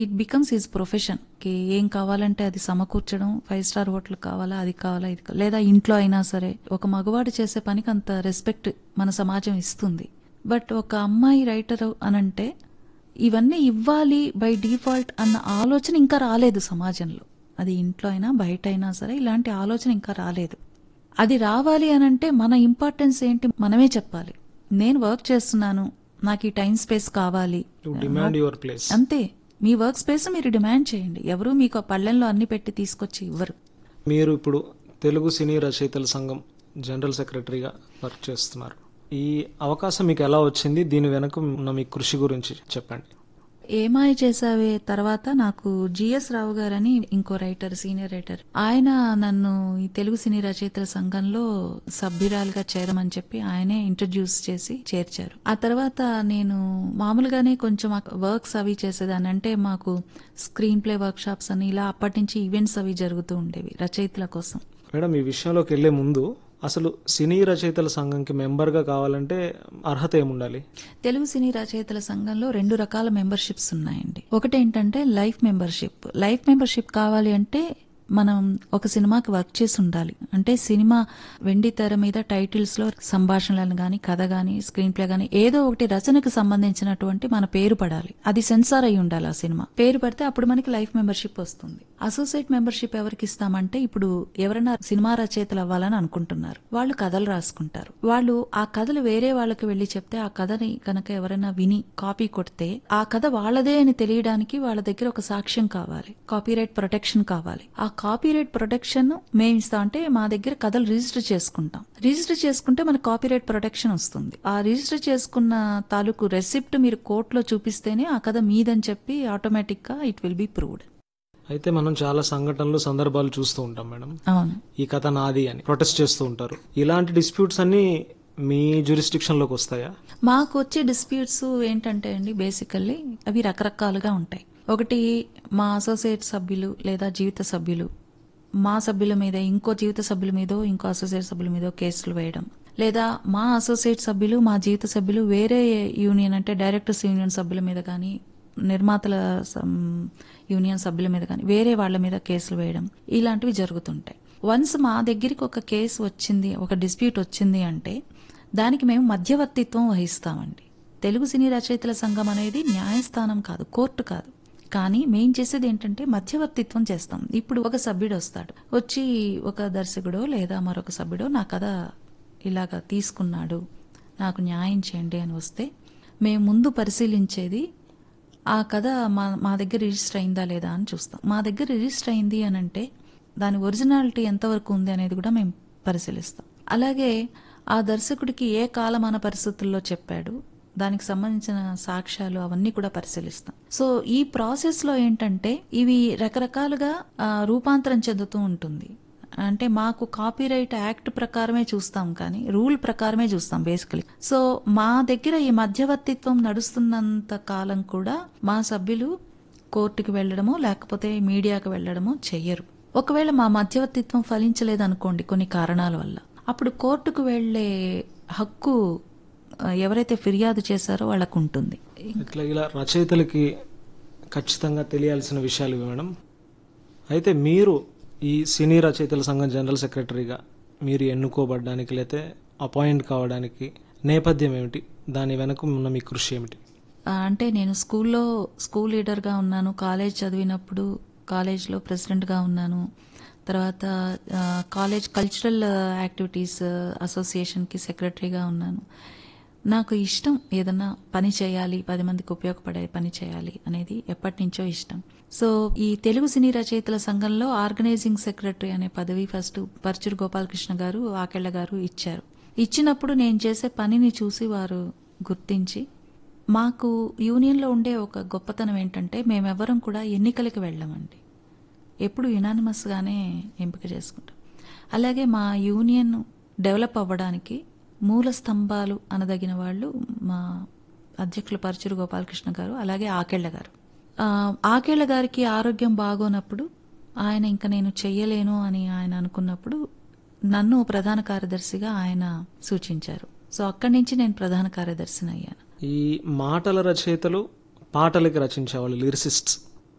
It becomes his profession కి ఏం కావాలంటే అది సమకూర్చడం ఫైవ్ స్టార్ హోటల్ కావాలా అది కావాలా ఇది కావాలా. లేదా ఇంట్లో అయినా సరే ఒక మగవాడు చేసే పనికి అంత రెస్పెక్ట్ మన సమాజం ఇస్తుంది బట్ ఒక అమ్మాయి రైటర్ అనంటే ఇవన్నీ ఇవ్వాలి బై డిఫాల్ట్ అన్న ఆలోచన ఇంకా రాలేదు సమాజంలో అది ఇంట్లో అయినా బయట అయినా సరే ఇలాంటి ఆలోచన ఇంకా రాలేదు అది రావాలి అనంటే మన ఇంపార్టెన్స్ ఏంటి మనమే చెప్పాలి నేను వర్క్ చేస్తున్నాను నాకు ఈ టైం స్పేస్ కావాలి టు డిమాండ్ యువర్ ప్లేస్ అంతే మీ వర్క్ స్పేస్ మీరు డిమాండ్ చేయండి ఎవరు మీకు ఆ పళ్ళెంలో అన్ని పెట్టి తీసుకొచ్చి ఇవ్వరు మీరు ఇప్పుడు తెలుగు సినీ రచయితల సంఘం జనరల్ సెక్రటరీగా వర్క్ చేస్తున్నారు ఈ అవకాశం మీకు ఎలా వచ్చింది దీని వెనుక ఉన్న మీ కృషి గురించి చెప్పండి ఏమాయ చేసావే తర్వాత నాకు జిఎస్ రావు గారని ఇంకో రైటర్ సీనియర్ రైటర్ ఆయన నన్ను ఈ తెలుగు సినీ రచయితల సంఘంలో సభ్యురాలుగా చేరమని చెప్పి ఆయనే ఇంట్రడ్యూస్ చేసి చేర్చారు ఆ తర్వాత నేను మామూలుగానే కొంచెం వర్క్స్ అవి చేసేదాన్ని అంటే మాకు స్క్రీన్ ప్లే వర్క్ షాప్స్ అని ఇలా అప్పటి నుంచి ఈవెంట్స్ అవి జరుగుతూ ఉండేవి రచయితల కోసం మేడం ఈ విషయంలోకి వెళ్లే ముందు అసలు సినీ రచయితల సంఘంకి మెంబర్గా కావాలంటే అర్హత ఏముండాలి తెలుగు సినీ రచయితల సంఘంలో రెండు రకాల మెంబర్షిప్స్ ఉన్నాయండి ఒకటి ఏంటంటే లైఫ్ మెంబర్షిప్ లైఫ్ మెంబర్షిప్ కావాలి అంటే మనం ఒక సినిమాకి వర్క్ చేసి ఉండాలి అంటే సినిమా వెండి తెర మీద టైటిల్స్ లో సంభాషణలను గాని కథ గాని స్క్రీన్ ప్లే గాని ఏదో ఒకటి రచనకు సంబంధించినటువంటి మన పేరు పడాలి అది సెన్సార్ అయి ఉండాలి ఆ సినిమా పేరు పడితే అప్పుడు మనకి లైఫ్ మెంబర్షిప్ వస్తుంది అసోసియేట్ మెంబర్షిప్ ఎవరికి ఇస్తామంటే ఇప్పుడు ఎవరైనా సినిమా రచయితలు అవ్వాలని అనుకుంటున్నారు వాళ్ళు కథలు రాసుకుంటారు వాళ్ళు ఆ కథలు వేరే వాళ్ళకి వెళ్లి చెప్తే ఆ కథని కనుక ఎవరైనా విని కాపీ కొడితే ఆ కథ వాళ్ళదే అని తెలియడానికి వాళ్ళ దగ్గర ఒక సాక్ష్యం కావాలి కాపీరైట్ ప్రొటెక్షన్ కావాలి ఆ కాపీరైట్ ప్రొటెక్షన్ మేము ఇస్తాం అంటే మా దగ్గర కథలు రిజిస్టర్ చేసుకుంటాం రిజిస్టర్ చేసుకుంటే మనకు కాపీరైట్ ప్రొటెక్షన్ వస్తుంది ఆ రిజిస్టర్ చేసుకున్న తాలూకు రెసిప్ట్ మీరు కోర్టులో చూపిస్తేనే ఆ కథ మీదని చెప్పి ఆటోమేటిక్ గా ఇట్ విల్ బి ప్రూవ్డ్ అయితే మనం చాలా సంఘటనలు సందర్భాలు చూస్తూ ఉంటాం మేడం అవును ఈ కథ నాది అని ప్రొటెస్ట్ చేస్తూ ఉంటారు ఇలాంటి డిస్ప్యూట్స్ అన్ని మీ jurisdiction లోకి వస్తాయా మాకు వచ్చే డిస్ప్యూట్స్ ఏంటంటే అండి బేసికల్లీ అవి రకరకాలుగా ఉంటాయి ఒకటి మా అసోసియేట్ సభ్యులు లేదా జీవిత సభ్యులు మా సభ్యుల మీద ఇంకో జీవిత సభ్యుల మీదో ఇంకో అసోసియేట్ సభ్యుల మీదో కేసులు వేయడం లేదా మా అసోసియేట్ సభ్యులు మా జీవిత సభ్యులు వేరే యూనియన్ అంటే డైరెక్టర్స్ యూనియన్ సభ్యుల మీద కానీ నిర్మాతల సం- యూనియన్ సభ్యుల మీద కానీ వేరే వాళ్ళ మీద కేసులు వేయడం ఇలాంటివి జరుగుతుంటాయి వన్స్ మా దగ్గరికి ఒక కేసు వచ్చింది ఒక డిస్ప్యూట్ వచ్చింది అంటే దానికి మేము మధ్యవర్తిత్వం వహిస్తామండి తెలుగు సినీ రచయితల సంఘం అనేది న్యాయస్థానం కాదు కోర్టు కాదు కానీ మేం చేసేది ఏంటంటే మధ్యవర్తిత్వం చేస్తాం ఇప్పుడు ఒక సభ్యుడు వస్తాడు వచ్చి ఒక దర్శకుడో లేదా మరొక సభ్యుడో నా కథ ఇలాగా తీసుకున్నాడు నాకు న్యాయం చేయండి అని వస్తే మేము ముందు పరిశీలించేది ఆ కథ మా మా దగ్గర రిజిస్టర్ అయిందా లేదా అని చూస్తాం మా దగ్గర రిజిస్టర్ అయింది అని అంటే దాని ఒరిజినాలిటీ ఎంతవరకు ఉంది అనేది కూడా మేము పరిశీలిస్తాం అలాగే ఆ దర్శకుడికి ఏ కాలమాన పరిస్థితుల్లో చెప్పాడు దానికి సంబంధించిన సాక్ష్యాలు అవన్నీ కూడా పరిశీలిస్తాం సో ఈ ప్రాసెస్ లో ఏంటంటే ఇవి రకరకాలుగా ఆ, రూపాంతరం చెందుతూ ఉంటుంది అంటే మాకు కాపీరైట్ యాక్ట్ ప్రకారమే చూస్తాం కానీ రూల్ ప్రకారమే చూస్తాం బేసికలీ సో మా దగ్గర ఈ మధ్యవర్తిత్వం నడుస్తున్నంత కాలం కూడా మా సభ్యులు కోర్టుకి వెళ్ళడమో లేకపోతే మీడియాకి వెళ్ళడమో చెయ్యరు ఒకవేళ మా మధ్యవర్తిత్వం ఫలించలేదు అనుకోండి కొన్ని కారణాల వల్ల అప్పుడు కోర్టుకు వెళ్ళే హక్కు ఆ, ఎవరైతే ఫిర్యాదు చేశారో వాళ్ళకు ఉంటుంది ఇట్లా ఇలా రచయితలకి ఖచ్చితంగా తెలియాల్సిన విషయాలు ఇవి మేడం అయితే మీరు ఈ సినీ రచయితల సంఘం జనరల్ సెక్రటరీగా మీరు ఎన్నుకోబడడానికి లేతే అపాయింట్ కావడానికి నేపథ్యం ఏమిటి దాని వెనక ఉన్న మీ కృషి ఏమిటి ఆ, అంటే నేను స్కూల్లో స్కూల్ లీడర్గా ఉన్నాను కాలేజ్ చదివినప్పుడు కాలేజ్లో ప్రెసిడెంట్గా ఉన్నాను తర్వాత ఆ, కాలేజ్ కల్చరల్ యాక్టివిటీస్ అసోసియేషన్కి సెక్రటరీగా ఉన్నాను నాకు ఇష్టం ఏదన్నా పని చేయాలి పది మందికి ఉపయోగపడే పని చేయాలి అనేది ఎప్పటి నుంచో ఇష్టం సో ఈ తెలుగు సినీ రచయితల సంఘంలో ఆర్గనైజింగ్ సెక్రటరీ అనే పదవి ఫస్ట్ పర్చూరు గోపాలకృష్ణ గారు ఆకెళ్ల గారు ఇచ్చారు ఇచ్చినప్పుడు నేను చేసే పనిని చూసి వారు గుర్తించి మాకు యూనియన్లో ఉండే ఒక గొప్పతనం ఏంటంటే మేమెవరం కూడా ఎన్నికలకు వెళ్ళామండి ఎప్పుడు యునానిమస్గానే ఎంపిక చేసుకుంటాం అలాగే మా యూనియన్ డెవలప్ అవ్వడానికి మూల స్తంభాలు అనదగిన వాళ్ళు మా అధ్యక్షులు పరచూరు గోపాలకృష్ణ గారు అలాగే ఆకెళ్ల గారు ఆ, ఆకేళ్ల గారికి ఆరోగ్యం బాగోనప్పుడు ఆయన ఇంకా నేను చెయ్యలేను అని ఆయన అనుకున్నప్పుడు నన్ను ప్రధాన కార్యదర్శిగా ఆయన సూచించారు సో అక్కడి నుంచి నేను ప్రధాన కార్యదర్శిని అయ్యాను ఈ మాటల రచయితలు పాటలకి రచించేవాళ్ళు లిరిసిస్ట్స్